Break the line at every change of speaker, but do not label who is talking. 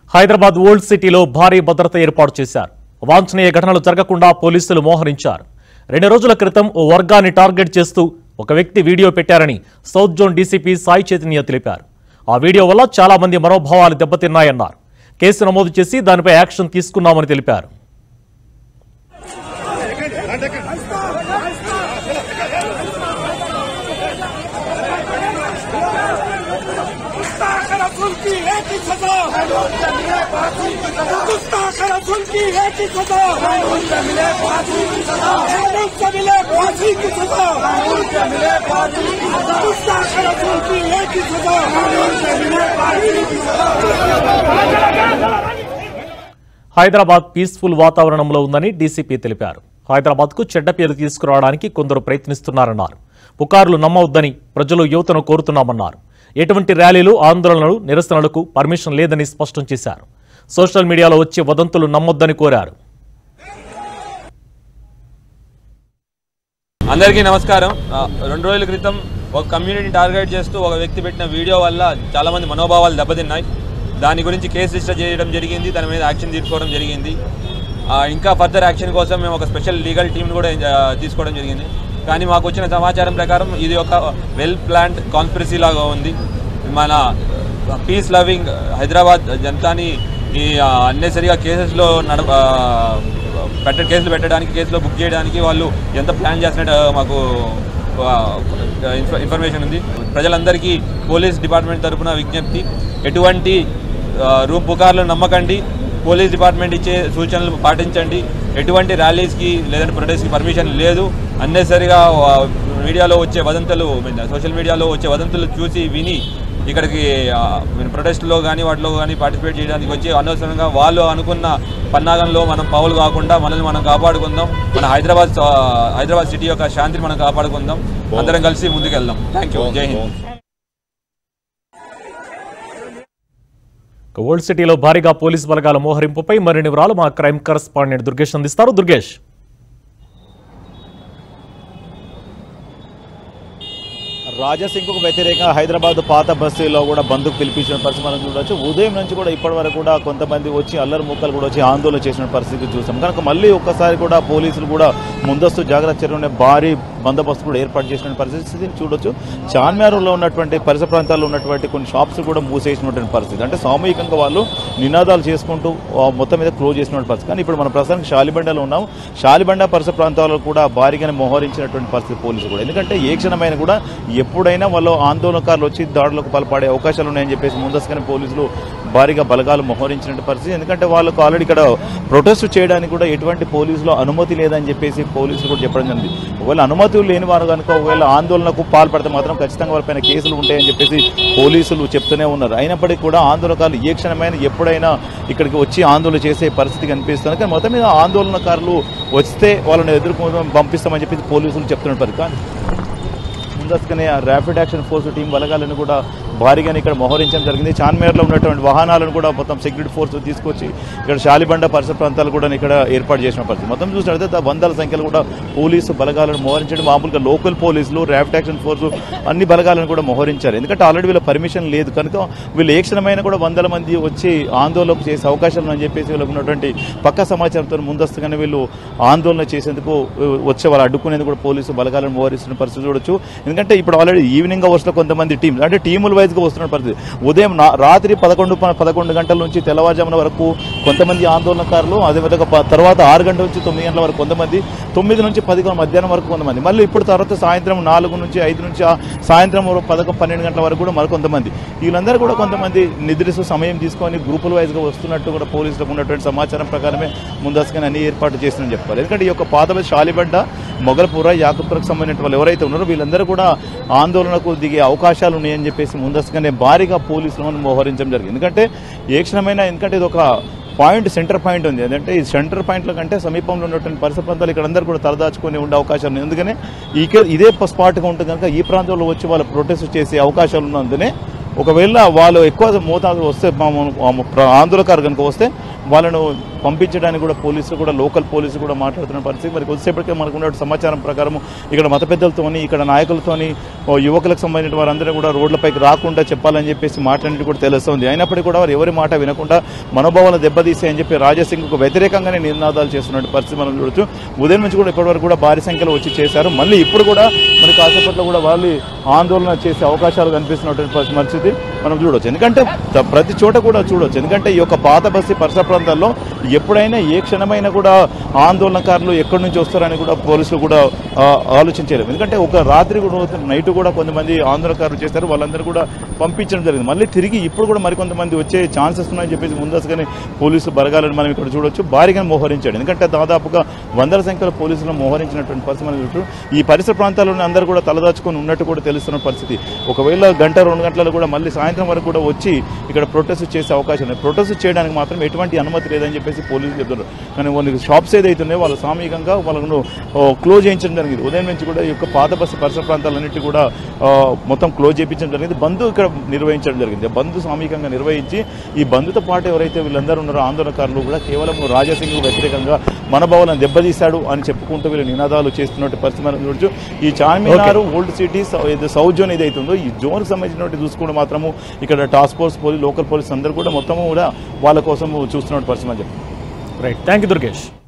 Hyderabad old సిటీలో భారీ భద్రత ఏర్పాటు చేశారు వాంఛనీయ ఘటనలు జరగకుండా పోలీసులు మోహరించారు రెండు రోజుల క్రితం ఓ వర్గాన్ని టార్గెట్ చేస్తూ ఒక వ్యక్తి వీడియో పెట్టారని south zone DCP Sai Chaitanya తెలిపారు ఆ వీడియో వల్ల చాలా మంది మనోభావాలు దెబ్బతిన్నాయన్నారు కేసు నమోదు చేసి దానిపై యాక్షన్ తీసుకున్నామని తెలిపారు
रसूल की एक ही सजा गुस्ताख रसूल की एक ही सजा कानून से मिले फांसी की सजा कानून से मिले फांसी की सजा कानून से मिले फांसी की सजा गुस्ताख रसूल की एक ही सजा कानून से मिले फांसी की सजा
హైదరాబాద్ పీస్ఫుల్ వాతావరణంలో ఉందని డీసీపీ తెలిపారు హైదరాబాద్కు చెడ్డ పేరు తీసుకురావడానికి కొందరు ప్రయత్నిస్తున్నారన్నారు పుకార్లు నమ్మవద్దని ప్రజలు యువతను కోరుతున్నామన్నారు ఎటువంటి ర్యాలీలు ఆందోళనలు నిరసనలకు పర్మిషన్ లేదని స్పష్టం చేశారు సోషల్ మీడియాలో వచ్చే వదంతులు నమ్మొద్దని కోరారు
అందరికీ నమస్కారం ఆ, రెండు రోజుల క్రితం ఒక కమ్యూనిటీ టార్గెట్ చేస్తూ ఒక వ్యక్తి పెట్టిన వీడియో వల్ల చాలామంది మనోభావాలు దెబ్బతిన్నాయి దాని గురించి కేసు రిజిస్టర్ చేయడం జరిగింది దాని మీద యాక్షన్ తీసుకోవడం జరిగింది ఆ, ఇంకా ఫర్దర్ యాక్షన్ కోసం మేము ఒక స్పెషల్ లీగల్ టీంను కూడా ఆ, తీసుకోవడం జరిగింది కానీ మాకు వచ్చిన సమాచారం ప్రకారం ఇది ఒక వెల్ ప్లాన్డ్ కాన్స్పిరసీ లాగా ఉంది మన పీస్ లవింగ్ హైదరాబాద్ జనతాని ఈ అన్నెసరిగా కేసెస్లో నడ ఆ, పెట్ట కేసులు పెట్టడానికి కేసులో బుక్ చేయడానికి వాళ్ళు ఎంత ప్లాన్ చేస్తున్నట్టు మాకు ఆ, ఇన్ఫ- ఇన్ఫర్మేషన్ ఉంది ప్రజలందరికీ పోలీస్ డిపార్ట్మెంట్ తరపున విజ్ఞప్తి ఎటువంటి ఆ, రూమ్ పుకార్లు నమ్మకండి పోలీస్ డిపార్ట్మెంట్ ఇచ్చే సూచనలు పాటించండి ఎటువంటి ర్యాలీస్కి లేదంటే ప్రొటెస్ట్కి పర్మిషన్ లేదు అన్నెసరిగా మీడియాలో వచ్చే వదంతులు సోషల్ మీడియాలో వచ్చే వదంతులు చూసి విని ఇక్కడికి ప్రొటెస్ట్లో కానీ వాటిలో కానీ పార్టిసిపేట్ చేయడానికి వచ్చి అనవసరంగా వాళ్ళు అనుకున్న పన్నాగంలో మనం పావులు కాకుండా మనల్ని మనం కాపాడుకుందాం మన హైదరాబాద్ ఆ, హైదరాబాద్ సిటీ యొక్క శాంతిని మనం కాపాడుకుందాం అందరం కలిసి ముందుకెళ్దాం థ్యాంక్ యూ జై హింద్
ఇక ఓల్డ్ సిటీలో భారీగా పోలీసు బలగాల మోహరింపుపై మరిన్ని వివరాలు మా క్రైమ్ కరస్పాండెంట్ దుర్గేష్ అందిస్తారు దుర్గేష్
రాజసింగ్కు వ్యతిరేకంగా హైదరాబాద్ పాత బస్తీలో కూడా బంధుకు పిలిపించిన పరిస్థితి మనం చూడవచ్చు ఉదయం నుంచి కూడా ఇప్పటి వరకు కూడా కొంతమంది వచ్చి అల్లరి ముక్కలు కూడా వచ్చి ఆందోళన చేసిన పరిస్థితి చూసాం కనుక మళ్ళీ ఒక్కసారి కూడా పోలీసులు కూడా ముందస్తు జాగ్రత్త చర్యలోనే భారీ బందోబస్తు కూడా ఏర్పాటు చేసిన పరిస్థితి చూడొచ్చు చార్మినార్లో ఉన్నటువంటి పరిసర ప్రాంతాల్లో ఉన్నటువంటి కొన్ని షాప్స్ కూడా మూసేసినటువంటి పరిస్థితి అంటే సామూహికంగా వాళ్ళు నినాదాలు చేసుకుంటూ ఆ, మొత్తం మీద క్లోజ్ చేసినటువంటి పరిస్థితి కానీ ఇప్పుడు మన ప్రస్తుతానికి షాలిబండలో ఉన్నాం షాలిబండ పరిసర ప్రాంతాల్లో కూడా భారీగానే మోహరించినటువంటి పరిస్థితి పోలీసులు కూడా ఎందుకంటే ఏ క్షణమైన కూడా ఎప్పుడైనా వాళ్ళు ఆందోళనకారులు వచ్చి దాడులకు పాల్పడే అవకాశాలు ఉన్నాయని చెప్పేసి ముందస్తుగానే పోలీసులు భారీగా బలగాలు మోహరించిన పరిస్థితి ఎందుకంటే వాళ్ళకు ఆల్రెడీ ఇక్కడ ప్రొటెస్ట్ చేయడానికి కూడా ఎటువంటి పోలీసులు అనుమతి లేదని చెప్పేసి పోలీసులు కూడా చెప్పడం జరిగింది ఒకవేళ అనుమతులు లేని వారు కనుక ఒకవేళ ఆందోళనకు పాల్పడితే మాత్రం ఖచ్చితంగా వారిపైన కేసులు ఉంటాయని చెప్పేసి పోలీసులు చెప్తూనే ఉన్నారు అయినప్పటికీ కూడా ఆందోళనకారులు ఏ క్షణమైనా ఎప్పుడైనా ఇక్కడికి వచ్చి ఆందోళన చేసే పరిస్థితి కనిపిస్తుంది కానీ మొత్తం మీద ఆందోళనకారులు వస్తే వాళ్ళని ఎదుర్కొని పంపిస్తామని చెప్పేసి పోలీసులు చెప్తున్న పరిస్థితి కానీ ముందస్తుగానే ఆ ర్యాపిడ్ యాక్షన్ ఫోర్స్ టీం బలగాలను కూడా భారీగానే ఇక్కడ మోహరించడం జరిగింది చాన్మేర్లో ఉన్నటువంటి వాహనాలను కూడా మొత్తం సెక్యూరిటీ ఫోర్స్ తీసుకొచ్చి ఇక్కడ శాలిబండ పరిసర ప్రాంతాలు కూడా ఇక్కడ ఏర్పాటు చేసిన పరిస్థితి మొత్తం చూసినట్లయితే వందల సంఖ్యలో కూడా పోలీసు బలగాలను మోహరించడం మామూలుగా లోకల్ పోలీసులు ర్యాపిడ్ యాక్షన్ ఫోర్స్ అన్ని బలగాలను కూడా మోహరించారు ఎందుకంటే ఆల్రెడీ వీళ్ళ పర్మిషన్ లేదు కనుక వీళ్ళు ఏ క్షణమైనా కూడా వందల మంది వచ్చి ఆందోళన చేసే అవకాశాలు అని చెప్పేసి వీళ్ళకు ఉన్నటువంటి పక్క సమాచారంతో ముందస్తుగానే వీళ్ళు ఆందోళన చేసేందుకు వచ్చే వాళ్ళు అడ్డుకునేందుకు కూడా పోలీసు బలగాలను మోహరిస్తున్న పరిస్థితి చూడొచ్చు ఎందుకంటే ఇప్పుడు ఆల్రెడీ ఈవినింగ్ అవర్స్ లో కొంతమంది టీం అంటే టీముల వైజ్ గా వస్తున్న పరిస్థితి ఉదయం నా- రాత్రి పదకొండు ప- పదకొండు గంటల నుంచి తెల్లవారుజామున వరకు కొంతమంది ఆందోళనకారులు అదేవిధంగా ప- తర్వాత ఆరు గంటల నుంచి తొమ్మిది గంటల వరకు కొంతమంది తొమ్మిది నుంచి పది గంటల మధ్యాహ్నం వరకు కొంతమంది మళ్ళీ ఇప్పుడు తర్వాత సాయంత్రం నాలుగు నుంచి ఐదు నుంచి ఆ సాయంత్రం పదకొండు పన్నెండు గంటల వరకు కూడా మరి కొంతమంది వీళ్ళందరూ కూడా కొంతమంది నిద్రిస్తూ సమయం తీసుకొని గ్రూపుల వైజ్ గా వస్తున్నట్టు కూడా పోలీసులకు ఉన్నటువంటి సమాచారం ప్రకారమే ముందస్తుగానే అన్ని ఏర్పాటు చేసిందని చెప్పాలి ఎందుకంటే ఈ యొక్క పాత షాలిబండ మొగల్పుర యాకపురకు సంబంధించిన వాళ్ళు ఎవరైతే ఉన్నారో వీళ్ళందరూ కూడా ఆందోళనకు దిగే అవకాశాలు ఉన్నాయని చెప్పేసి ముందస్తుగానే భారీగా పోలీసులను మోహరించడం జరిగింది ఎందుకంటే ఏ క్షణమైనా ఎందుకంటే ఇది ఒక పాయింట్ సెంటర్ పాయింట్ ఉంది అంటే ఈ సెంటర్ పాయింట్ల కంటే సమీపంలో ఉన్నటువంటి పరిసర ప్రాంతాలు ఇక్కడ అందరూ కూడా తలదాచుకొని ఉండే అవకాశం ఉంది ఎందుకనే ఇక ఇదే స్పాట్గా ఉంటుంది కనుక ఈ ప్రాంతంలో వచ్చి వాళ్ళు ప్రొటెస్ట్ చేసే అవకాశాలు ఉన్నందునే ఒకవేళ వాళ్ళు ఎక్కువ మోతాదులో వస్తే మా- మా- మా ప్ర- ఆందోళనకారు కనుక వస్తే వాళ్ళను పంపించడానికి కూడా పోలీసులు కూడా లోకల్ పోలీసులు కూడా మాట్లాడుతున్న పరిస్థితి మరి కొద్దిసేపటికే మనకు ఉన్న సమాచారం ప్రకారం ఇక్కడ మత పెద్దలతోని ఇక్కడ నాయకులతోని ఓ యువకులకు సంబంధించిన వారందరూ కూడా రోడ్లపైకి రాకుండా చెప్పాలని చెప్పేసి మాట్లాడినట్టు కూడా తెలుస్తుంది అయినప్పటికీ కూడా వారు ఎవరి మాట వినకుండా మనోభావాలను దెబ్బతీసే అని చెప్పి రాజాసింగ్కు వ్యతిరేకంగానే నినాదాలు చేస్తున్న పరిస్థితి మనం చూడొచ్చు ఉదయం నుంచి కూడా ఇప్పటివరకు కూడా భారీ సంఖ్యలో వచ్చి చేశారు మళ్ళీ ఇప్పుడు కూడా మరి కాసేపట్లో కూడా వాళ్ళు ఆందోళన చేసే అవకాశాలు కనిపిస్తున్నటువంటి పరిస్థితి మనం చూడొచ్చు ఎందుకంటే త- ప్రతి చోట కూడా చూడొచ్చు ఎందుకంటే ఈ యొక్క పాత బస్తీ పరిసర ప్రాంతాల్లో ఎప్పుడైనా ఏ క్షణమైనా కూడా ఆందోళనకారులు ఎక్కడి నుంచి వస్తారని కూడా పోలీసులు కూడా ఆ, ఆలోచించలేరు ఎందుకంటే ఒక రాత్రి కూడా నైట్ కూడా కొంతమంది ఆందోళనకారులు చేస్తారు వాళ్ళందరూ కూడా పంపించడం జరిగింది మళ్ళీ తిరిగి ఇప్పుడు కూడా మరికొంతమంది వచ్చే ఛాన్సెస్ ఉన్నాయని చెప్పేసి ముందస్తుగానే పోలీసులు బరగాలని మనం ఇక్కడ చూడొచ్చు భారీగా మోహరించాడు ఎందుకంటే దాదాపుగా వందల సంఖ్యలో పోలీసులను మోహరించినటువంటి పరిస్థితి మనం చూడొచ్చు ఈ పరిసర ప్రాంతాల్లోని అందరూ కూడా తలదాచుకొని ఉన్నట్టు కూడా తెలుస్తున్న పరిస్థితి ఒకవేళ గంట రెండు గంటలలో కూడా మళ్ళీ సాయంత్రం వరకు కూడా వచ్చి ఇక్కడ ప్రొటెస్ట్ చేసే అవకాశం ఉంది ప్రొటెస్ట్ చేయడానికి మాత్రం ఎటువంటి అనుమతి లేదని చెప్పేసి పోలీసులు చెప్తున్నారు కానీ కొన్ని షాప్స్ ఏదైతే ఉన్నాయో వాళ్ళు సామూహికంగా వాళ్ళను ఓ, క్లోజ్ చేయించడం జరిగింది ఉదయం నుంచి కూడా ఈ యొక్క పాత బస్సు పరిసర ప్రాంతాలన్నిటి కూడా ఆ, మొత్తం క్లోజ్ చేయించడం జరిగింది బంద్ ఇక్కడ నిర్వహించడం జరిగింది బంద్ సామూహికంగా నిర్వహించి ఈ బంద్తో పాటు ఎవరైతే వీళ్ళందరూ ఉన్నారో ఆందోళనకారులు కూడా కేవలం రాజాసింగ్ వ్యతిరేకంగా మనభావాలను దెబ్బతీశాడు అని చెప్పుకుంటూ వీళ్ళు నినాదాలు చేస్తున్నట్టు పరిస్థితి మనం చూడొచ్చు ఈ చార్మినార్ ఓల్డ్ సిటీ సౌ- ఇది సౌత్ జోన్ ఏదైతే ఉందో ఈ జోన్కి సంబంధించినట్టు చూసుకుంటే మాత్రము ఇక్కడ task force police local police అందరూ కూడా మొత్తము కూడా వాళ్ళ కోసం చూస్తున్నట్టు పరిస్థితి అని చెప్పి
రైట్ థ్యాంక్ యూ దుర్గేష్